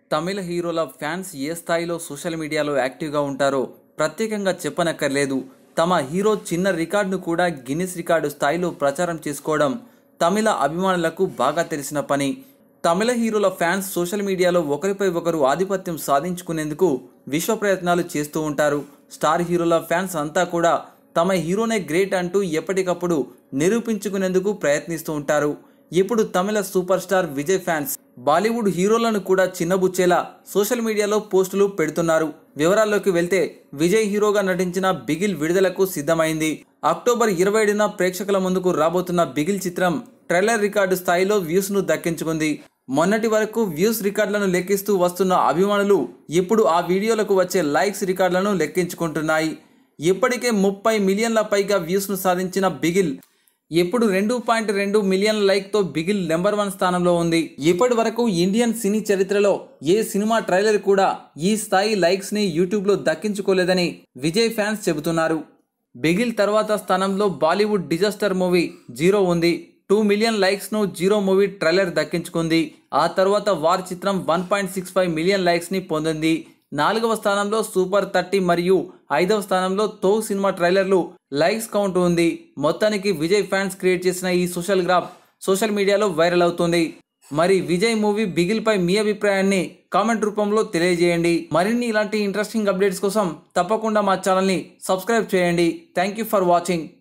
తమిళ హీరోల ఫ్యాన్స్ ఏ స్థాయిలో సోషల్ మీడియాలో యాక్టివ్గా ఉంటారో ప్రత్యేకంగా చెప్పనక్కర్లేదు తమ హీరో చిన్న రికార్డును కూడా గిన్నిస్ రికార్డు స్థాయిలో ప్రచారం చేసుకోవడం తమిళ అభిమానులకు బాగా తెలిసిన పని తమిళ హీరోల ఫ్యాన్స్ సోషల్ మీడియాలో ఒకరిపై ఒకరు ఆధిపత్యం సాధించుకునేందుకు విశ్వ ప్రయత్నాలు చేస్తూ ఉంటారు స్టార్ హీరోల ఫ్యాన్స్ అంతా కూడా తమ హీరోనే గ్రేట్ అంటూ ఎప్పటికప్పుడు నిరూపించుకునేందుకు ప్రయత్నిస్తూ ఉంటారు ఇప్పుడు Tamil super star Vijay fans Bollywood హీరోలను కూడా చిన్నబుచ్చేలా సోషల్ మీడియాలో పోస్టులు పెడుతున్నారు వివరాల్లోకి వెళ్తే విజయ్ హీరోగా నటించిన బిగిల్ విడుదలకు సిద్ధమైంది అక్టోబర్ ఇరవై ఏడున ప్రేక్షకుల ముందుకు రాబోతున్న బిగిల్ చిత్రం ట్రైలర్ రికార్డు స్థాయిలో వ్యూస్ ను దక్కించుకుంది మొన్నటి వరకు వ్యూస్ రికార్డులను లెక్కిస్తూ వస్తున్న అభిమానులు ఇప్పుడు ఆ వీడియోలకు వచ్చే లైక్స్ రికార్డులను లెక్కించుకుంటున్నాయి ఇప్పటికే ముప్పై మిలియన్ల పైగా వ్యూస్ను సాధించిన బిగిల్ ఇప్పుడు రెండు పాయింట్ రెండు మిలియన్ లైక్తో బిగిల్ నెంబర్ వన్ స్థానంలో ఉంది ఇప్పటి వరకు ఇండియన్ సినీ చరిత్రలో ఏ సినిమా ట్రైలర్ కూడా ఈ స్థాయి లైక్స్ని యూట్యూబ్లో దక్కించుకోలేదని విజయ్ ఫ్యాన్స్ చెబుతున్నారు బిగిల్ తర్వాత స్థానంలో బాలీవుడ్ డిజాస్టర్ మూవీ జీరో ఉంది టూ మిలియన్ లైక్స్ను జీరో మూవీ ట్రైలర్ దక్కించుకుంది ఆ తర్వాత వార్ చిత్రం one point six five million లైక్స్ని పొందింది నాలుగవ స్థానంలో సూపర్ థర్టీ మరియు ఐదవ స్థానంలో తో సినిమా ట్రైలర్లు లైక్స్ కౌంట్ ఉంది మొత్తానికి విజయ్ ఫ్యాన్స్ క్రియేట్ చేసిన ఈ సోషల్ గ్రాఫ్ సోషల్ మీడియాలో వైరల్ అవుతుంది మరి విజయ్ మూవీ బిగిల్ పై మీ అభిప్రాయాన్ని కామెంట్ రూపంలో తెలియజేయండి మరిన్ని ఇలాంటి ఇంట్రెస్టింగ్ అప్డేట్స్ కోసం తప్పకుండా మా ఛానల్ని సబ్స్క్రైబ్ చేయండి థ్యాంక్ యూ ఫర్ వాచింగ్